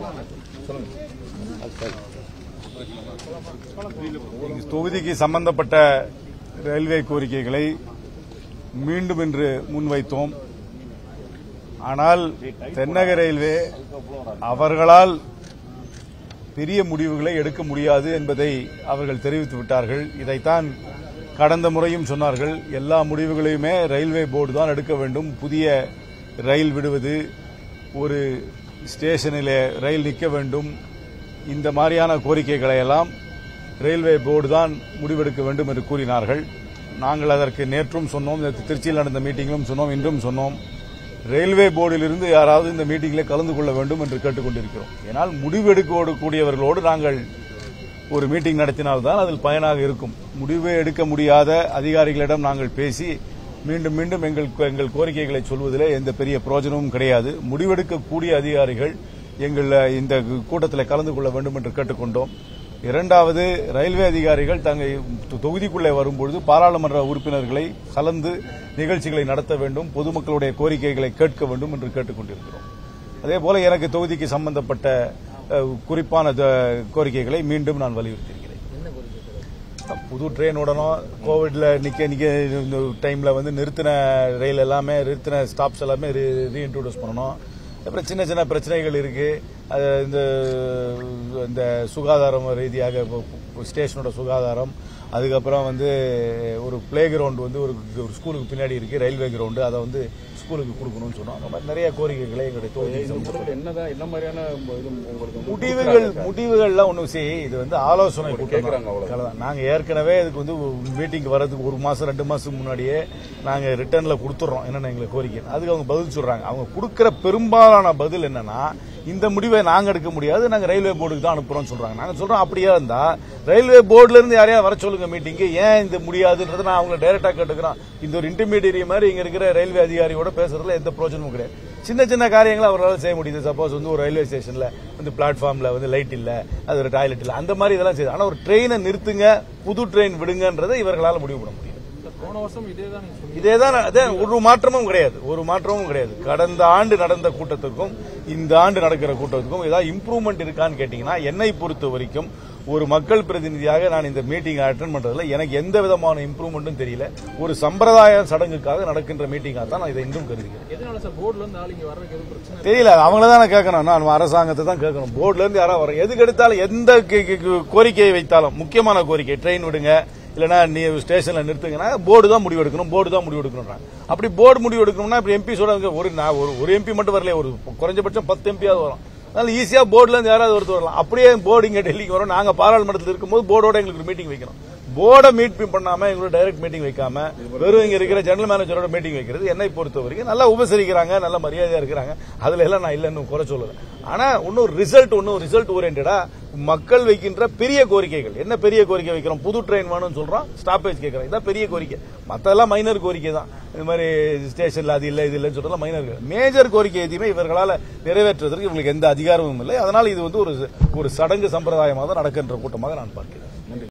தொகுதிக்கு சம்பந்தப்பட்ட ரயில்வே கோரிக்கைகளை மீண்டும் இன்று முன்வைத்தோம் ஆனால் தென்னக ரயில்வே அவர்களால் பெரிய முடிவுகளை எடுக்க முடியாது என்பதை அவர்கள் தெரிவித்து விட்டார்கள் இதைத்தான் கடந்த முறையும் சொன்னார்கள் எல்லா முடிவுகளையுமே ரயில்வே போர்டு தான் எடுக்க வேண்டும் புதிய ரயில் விடுவது ஒரு ஸ்டேஷனில் ரயில் நிற்க வேண்டும் இந்த மாதிரியான கோரிக்கைகளை எல்லாம் ரயில்வே போர்டு தான் முடிவெடுக்க வேண்டும் என்று கூறினார்கள் நாங்கள் அதற்கு நேற்றும் சொன்னோம் நேற்று திருச்சியில் நடந்த மீட்டிங்கிலும் சொன்னோம் இன்றும் சொன்னோம் ரயில்வே போர்டிலிருந்து யாராவது இந்த மீட்டிங்கில் கலந்து கொள்ள வேண்டும் என்று கேட்டுக்கொண்டிருக்கிறோம் ஏனால் முடிவெடுக்கக்கூடியவர்களோடு நாங்கள் ஒரு மீட்டிங் நடத்தினால்தான் அதில் பயனாக இருக்கும் முடிவு எடுக்க முடியாத அதிகாரிகளிடம் நாங்கள் பேசி மீண்டும் மீண்டும் எங்கள் எங்கள் கோரிக்கைகளை சொல்வதிலே எந்த பெரிய பிரயோஜனமும் கிடையாது முடிவெடுக்கக்கூடிய அதிகாரிகள் எங்கள் இந்த கூட்டத்தில் கலந்து கொள்ள வேண்டும் என்று கேட்டுக்கொண்டோம் இரண்டாவது ரயில்வே அதிகாரிகள் தங்கள் தொகுதிக்குள்ளே வரும்பொழுது பாராளுமன்ற உறுப்பினர்களை கலந்து நிகழ்ச்சிகளை நடத்த வேண்டும் பொதுமக்களுடைய கோரிக்கைகளை கேட்க வேண்டும் என்று கேட்டுக்கொண்டிருக்கிறோம் அதே போல எனக்கு தொகுதிக்கு சம்பந்தப்பட்ட அஹ், குறிப்பான த- கோரிக்கைகளை மீண்டும் நான் வலியுறுத்தியிருக்கிறேன் புது ட்ரெயின் விடணும் கோவிட்ல நிக்க நிக்க இந்த டைம்ல வந்து நிறுத்தின ரயில் எல்லாமே நிறுத்தின ஸ்டாப்ஸ் எல்லாமே ரீஇன்ட்ரோடியூஸ் பண்ணணும் அப்புறம் சின்ன சின்ன பிரச்சனைகள் இருக்கு அது இந்த இந்த சுகாதாரம் ரீதியாக இப்போ ஸ்டேஷனோட சுகாதாரம் அதுக்கப்புறம் வந்து ஒரு பிளே கிரவுண்ட் வந்து ஒரு ஒரு ஸ்கூலுக்கு பின்னாடி இருக்கு ரயில்வே கிரவுண்டு அதை வந்து ஸ்கூலுக்கு கொடுக்கணும்னு சொன்னோம் அந்த மாதிரி நிறைய கோரிக்கைகளை எங்களுடைய தொகுதிக்கு சம்பந்தப்பட்ட என்னதான் என்ன மாதிரியான இது உங்களுக்கு வந்து முடிவுகள் முடிவுகள்லாம் ஒன்றும் சரி இது வந்து ஆலோசனை கூட்டம் கேக்குறாங்க அவ்வளவு. அவ்வளவுதான். நாங்க ஏற்கனவே இதுக்கு வந்து மீட்டிங் வர்றதுக்கு ஒரு மாசம் ரெண்டு மாசத்துக்கு முன்னாடியே நாங்க ரிட்டர்ன்ல கொடுத்துறோம் என்னென்ன எங்களுக்கு கோரிக்கை அதுக்கு அவங்க பதில் சொல்றாங்க அவங்க கொடுக்கிற பெரும்பாலான பதில் என்னன்னா இந்த முடிவை நாங்க எடுக்க முடியாது நாங்க ரயில்வே போர்டுக்கு தான் அனுப்புறோம் சொல்றாங்க நாங்க சொல்றோம் அப்படியே இருந்தா ரயில்வே போர்டுல இருந்து யாரையாவது வர சொல்லுங்க மீட்டிங்கு ஏன் இந்த முடியாதுன்றதை நான் அவங்களை டைரக்டா கேட்டுக்கிறோம் இந்த ஒரு இன்டர்மீடியரி மாதிரி இங்க இருக்கிற ரயில்வே அதிகாரியோட பேசுறதுல எந்த பிரயோஜனமும் கிடையாது சின்ன சின்ன காரியங்களை அவரால் செய்ய முடியுது சப்போஸ் வந்து ஒரு ரயில்வே ஸ்டேஷன்ல வந்து பிளாட்ஃபார்ம்ல வந்து லைட் இல்ல அது ஒரு டாய்லெட் இல்ல அந்த மாதிரி இதெல்லாம் செய்யுது ஆனா ஒரு ட்ரெயினை நிறுத்துங்க புது ட்ரெயின் விடுங்கன்றதை இவர்களால் முடிவு பண்ண முடியும் போன வருஷம் இதே தான் நீங்க சொன்னீங்க இதேதான் அதே ஒரு மாற்றமும் கிடையாது ஒரு மாற்றமும் கிடையாது கடந்த ஆண்டு நடந்த கூட்டத்திற்கும் இந்த ஆண்டு நடக்கிற கூட்டத்துக்கும் ஏதாவது இம்ப்ரூவ்மெண்ட் இருக்கான்னு கேட்டீங்கன்னா என்னை பொறுத்த வரைக்கும் ஒரு மக்கள் பிரதிநிதியாக நான் இந்த மீட்டிங் அட்டன் பண்றதுல எனக்கு எந்த விதமான இம்ப்ரூவ்மெண்ட்டும் தெரியல ஒரு சம்பிரதாய சடங்குக்காக நடக்கின்ற மீட்டிங்காக தான் நான் இதை இன்றும் கருதுகிறேன் எதனால சார் போர்டுல இருந்து ஆள் இங்க வர்றதுக்கு எதுவும் பிரச்சனை இல்ல? தெரியல அவங்கள தான் நான் கேட்கணும் நான் அரசாங்கத்தை தான் கேட்கணும் போர்டுல இருந்து யாராவது வர எதுக்கு எடுத்தாலும் எந்த கி- கி- கி- கோரிக்கையை வைத்தாலும் முக்கியமான கோரிக்கை ட்ரெயின் விடுங்க இல்லனா நீ ஸ்டேஷன்ல நிறுத்துங்கன்னா போர்டு தான் முடிவு எடுக்கணும் போர்டு தான் முடிவு எடுக்கணும்ன்றாங்க அப்படி போர்டு முடிவு எடுக்கணும்னா இப்ப எம்பி சொல்றாங்க ஒரு நான் ஒரு ஒரு எம்பி மட்டும் வரல ஒரு குறைஞ்சபட்சம் பத்து எம்பியாவது வரும் அதனால ஈஸியா போர்டுல இருந்து யாராவது ஒருத்தர் வரலாம் அப்படியே போர்டு இங்க டெல்லிக்கு வரும் நாங்க பாராளுமன்றத்தில் இருக்கும்போது போர்டோட எங்களுக்கு மீட்டிங் வைக்கணும் போர்டை மீட் பண்ணாம எங்களோட டைரக்ட் மீட்டிங் வைக்காம வெறும் இங்க இருக்கிற ஜெனரல் மேனேஜரோட மீட்டிங் வைக்கிறது என்னை பொறுத்த வரைக்கும் நல்லா உபசரிக்கிறாங்க நல்ல மரியாதையா இருக்கிறாங்க அதுல எல்லாம் நான் இல்லைன்னு குறை சொல்லல ஆனா இன்னும் ரிசல்ட் ஒன்னும் ரிசல்ட் ஓரியன்டா மக்கள் வைக்கின்ற பெரிய கோரிக்கைகள் என்ன பெரிய கோரிக்கை வைக்கிறோம் புது ட்ரெயின் வேணும்னு சொல்றோம் ஸ்டாப்பேஜ் கேட்கறோம் இதான் பெரிய கோரிக்கை மத்தெல்லாம் மைனர் கோரிக்கை தான் இது மாதிரி ஸ்டேஷன்ல அது இல்ல இது இல்லைன்னு சொல்றதுலாம் மைனர் மேஜர் கோரிக்கை எதையுமே இவர்களால நிறைவேற்றுவதற்கு இவங்களுக்கு எந்த அதிகாரமும் இல்லை அதனால இது வந்து ஒரு ஒரு சடங்கு சம்பிரதாயமாக தான் நடக்கின்ற கூட்டமாக நான் பார்க்கிறேன்